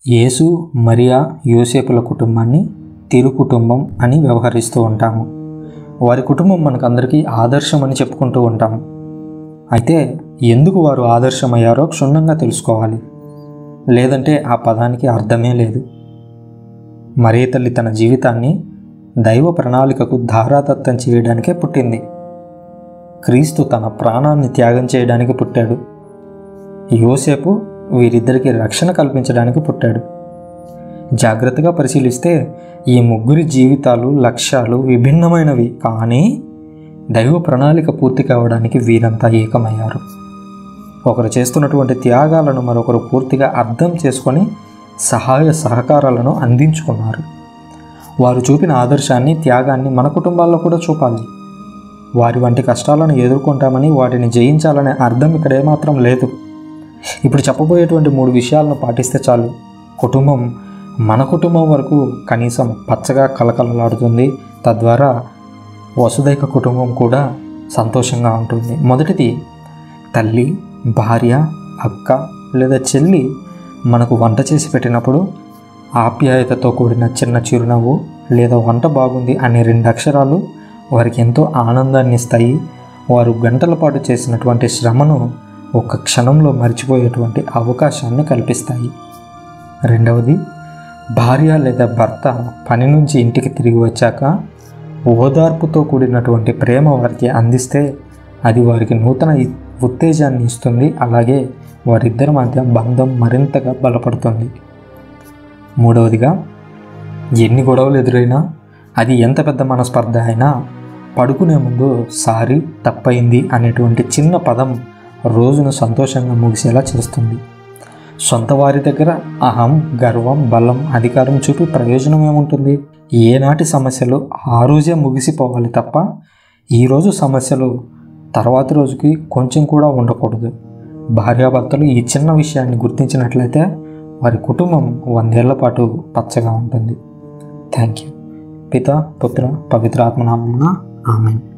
యేసు మరియా యోసేపుల కుటుంబాన్ని తిరు కుటుంబం అని వ్యవహరిస్తూ ఉంటాము వారి కుటుంబం మనకందరికీ ఆదర్శం అని చెప్పుకుంటూ ఉంటాము అయితే ఎందుకు వారు ఆదర్శమయ్యారో క్షుణ్ణంగా తెలుసుకోవాలి లేదంటే ఆ పదానికి అర్థమే లేదు మరే తల్లి తన జీవితాన్ని దైవ ప్రణాళికకు ధారాదత్తం చేయడానికే పుట్టింది క్రీస్తు తన ప్రాణాన్ని త్యాగం చేయడానికి పుట్టాడు యోసేపు వీరిద్దరికి రక్షణ కల్పించడానికి పుట్టాడు జాగ్రత్తగా పరిశీలిస్తే ఈ ముగ్గురి జీవితాలు లక్ష్యాలు విభిన్నమైనవి కానీ దైవ ప్రణాళిక పూర్తి కావడానికి వీరంతా ఏకమయ్యారు ఒకరు చేస్తున్నటువంటి త్యాగాలను మరొకరు పూర్తిగా అర్థం చేసుకొని సహాయ సహకారాలను అందించుకున్నారు వారు చూపిన ఆదర్శాన్ని త్యాగాన్ని మన కుటుంబాల్లో కూడా చూపాలి వారి వంటి కష్టాలను ఎదుర్కొంటామని వాటిని జయించాలనే అర్థం ఇక్కడ ఏమాత్రం లేదు ఇప్పుడు చెప్పబోయేటువంటి మూడు విషయాలను పాటిస్తే చాలు కుటుంబం మన కుటుంబం వరకు కనీసం పచ్చగా కలకలలాడుతుంది తద్వారా వసుదైక కుటుంబం కూడా సంతోషంగా ఉంటుంది మొదటిది తల్లి భార్య అక్క లేదా చెల్లి మనకు వంట చేసి పెట్టినప్పుడు ఆప్యాయతతో కూడిన చిన్న చిరునవ్వు లేదా వంట బాగుంది అనే రెండు అక్షరాలు వారికి ఎంతో ఆనందాన్ని ఇస్తాయి వారు గంటల పాటు చేసినటువంటి శ్రమను ఒక క్షణంలో మర్చిపోయేటువంటి అవకాశాన్ని కల్పిస్తాయి రెండవది భార్య లేదా భర్త పని నుంచి ఇంటికి తిరిగి వచ్చాక ఓదార్పుతో కూడినటువంటి ప్రేమ వారికి అందిస్తే అది వారికి నూతన ఇ- ఉత్తేజాన్ని ఇస్తుంది అలాగే వారిద్దరి మధ్య బంధం మరింతగా బలపడుతుంది మూడవదిగా ఎన్ని గొడవలు ఎదురైనా అది ఎంత పెద్ద మనస్పర్ధ అయినా పడుకునే ముందు సారీ తప్పయింది అనేటువంటి చిన్న పదం రోజును సంతోషంగా ముగిసేలా చేస్తుంది సొంత వారి దగ్గర అహం గర్వం బలం అధికారం చూపి ప్రయోజనం ఏముంటుంది ఏనాటి సమస్యలు ఆ రోజే ముగిసిపోవాలి తప్ప ఈరోజు సమస్యలు తర్వాతి రోజుకి కొంచెం కూడా ఉండకూడదు భార్యాభర్తలు ఈ చిన్న విషయాన్ని గుర్తించినట్లయితే వారి కుటుంబం వందేళ్ల పాటు పచ్చగా ఉంటుంది థ్యాంక్ యూ పిత పుత్ర పవిత్ర ఆత్మనామమున ఆమెన్